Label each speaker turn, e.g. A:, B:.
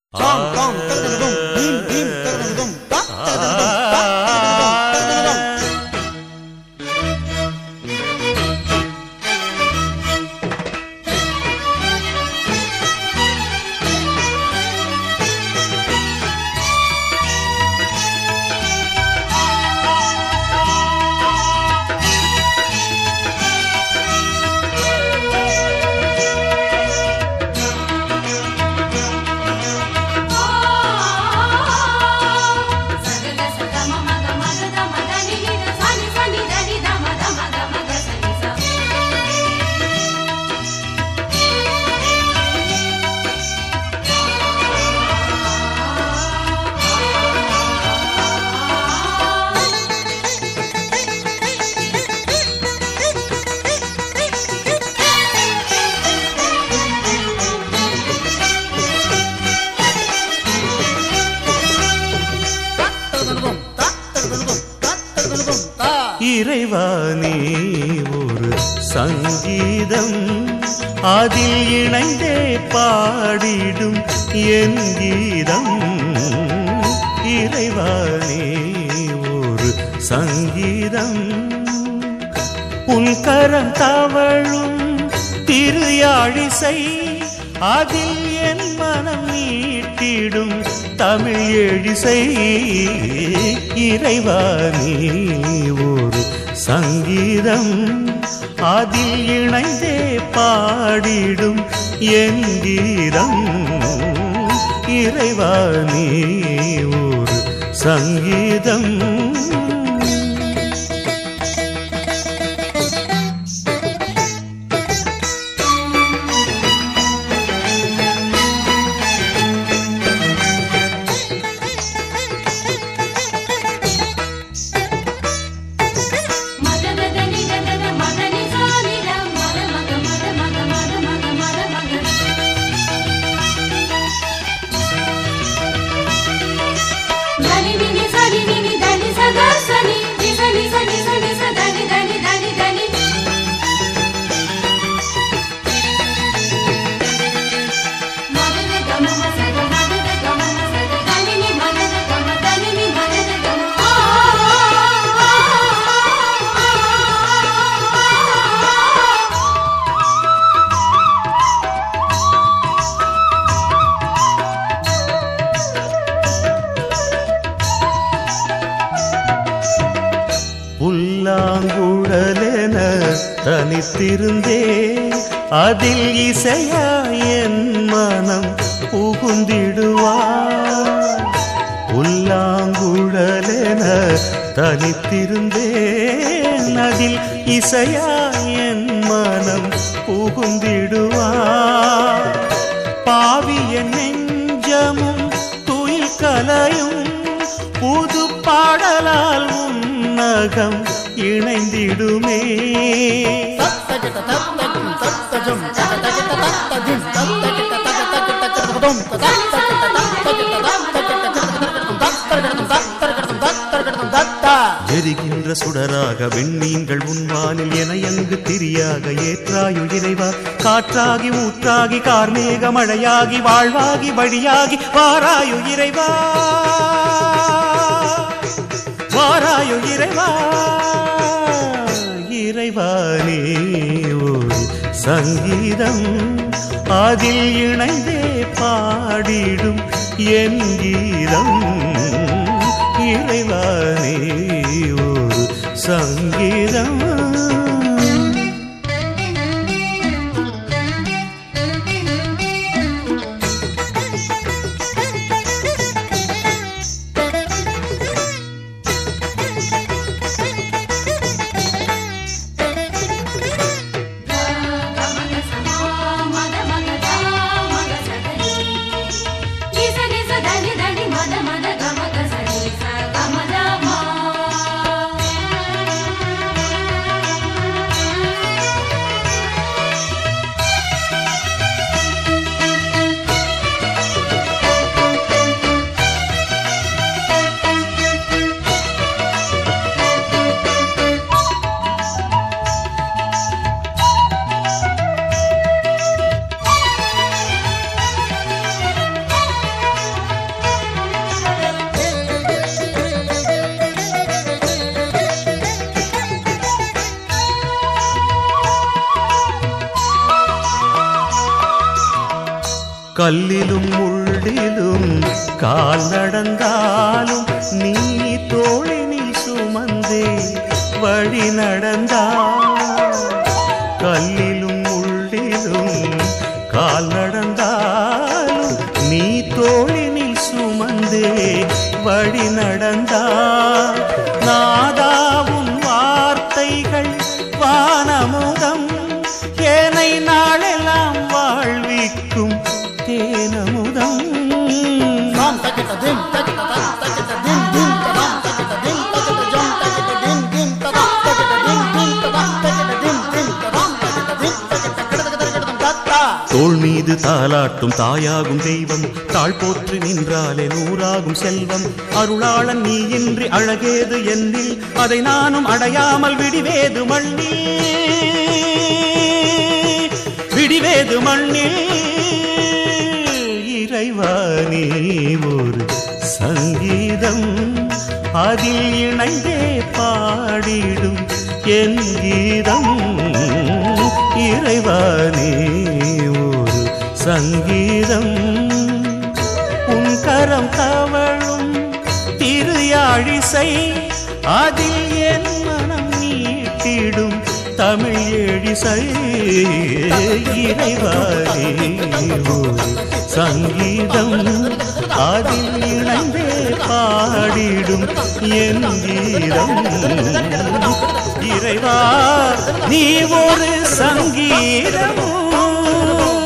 A: தாம் தாம் தகதகதும் theme theme தகதகதும் தா தகதகதும் தா தகதகதும் தகதகதும்
B: సగగ సగమ మగ మగ గమ దని నిద సని సని దని దమ దమ గమ గ సని స
A: தகதகதும் தா தகதகதும் தா தகதகதும் தா
C: இறைவா நீ ஒரு சங்கீதம் அதில் இணைந்தே பாடிடும் என் கீதம் இறைவா நீ ஒரு சங்கீதம் உன் கரம் தவழும் திரு யாழிசை அதில் என் மனம் நீட்டிடும் தமிழ் எழிசை இறைவா நீ ஒரு சங்கீதம் அதில் இணைந்தே பாடிடும் என் கீதம் இறைவா நீ ஒரு சங்கீதம்
B: మద దద ని దద ద మద ని స ని ద మద మగ మద మగ మద మగ మద మగ దని ని ని సని ని ని దని స గ సని ని స ని స ని స ని స దని దని దని దని మద ద గమ మ స గ మద ద గమ మ స గ దని ని మద ద గమ దని ని మద ద గమ ఆ
C: புல்லாங்குழலென தனித்திருந்தே அதில் இசையா என் மனம் புகுந்திடுவார் புல்லாங்குழலென தனித்திருந்தேன் அதில் இசையா என் மனம் புகுந்திடுவார் பாவிய நெஞ்சமும் துயில் கலையும் புது பாடலால் உன்னகம் இணைந்திடுமே
A: தத்தகிட்ட தத்தகிம் தத்தஜம் தத்தகிட்ட தத்தஜிம் தத்தகிட்ட தத்தகிட்ட தகதகதும் தத்தகிட்ட தத்தகிட்ட தத்தகிட்ட தத்தகிட்ட தத்தகிட்ட தத்தகிட்ட தத்தா
C: எரிகின்ற சுடராக விண்ணீங்கள் உன்வானில் என அங்கு திரியாக ஏற்றாயு இறைவா காற்றாகி ஊற்றாகி கார்மேக மழையாகி வாழ்வாகி வழியாகி வாராயு இறைவா வாராயு இறைவா இறைவா நீ ஒரு சங்கீதம் அதில் இணைந்தே பாடிடும் என் கீதம் இறைவா நீ ஒரு சங்கீதம்
B: గమగ సమా మద మగ ద మగ సగని ని స ని స దని దని మద మద గమగ సని స గమ ద మా
C: கல்லிலும் முள்ளிலும் கால் நடந்தாலும் நீ தோழினில் சுமந்தே வழி நடந்தால் கல்லிலும் முள்ளிலும் கால் நடந்தாலும் நீ தோழினில் சுமந்தே வழி நடந்தால் நாதாவும் வார்த்தைகள் வானமுதம் ஏனை நாளெல்லாம் வாழ்விக்கும் தேனமுதம்
A: தாம் தக்கிட்ட திம் தக்கிட்ட தாம் தக்கிட்ட திம் திம் ததாம் தக்கிட்ட திம் தக்கிட்ட ஜம் தக்கிட்ட திம் திம் ததாம் தக்கிட்ட திம் திம் ததாம் தக்கிட்ட திம் திம் ததாம் தக்கிட்ட திம் தக்கிட்ட கிடதக கிடதம் தத்தா
C: தோள் மீது தாலாட்டும் தாயாகும் தெய்வம் தாழ் போற்றி நின்றாலே நூறாகும் செல்வம் அருளாளன் நீ இன்றி அழகேது என்னில் அதை நானும் அடையாமல் விடிவேது மண்ணில் விடிவேது மண்ணில் இறைவா நீ ஒரு சங்கீதம் அதில் இணைந்தே பாடிடும் என் கீதம் இறைவா நீ ஒரு சங்கீதம் உன் கரம் கவழும் திரு யாழிசை அதில் என் மனம் நீட்டிடும் தமிழ் எழிசை இறைவாரே ஒரு சங்கீதம் அதில் இணைந்தே பாடிடும் என் கீதம் இறைவா நீ ஒரு சங்கீதமோ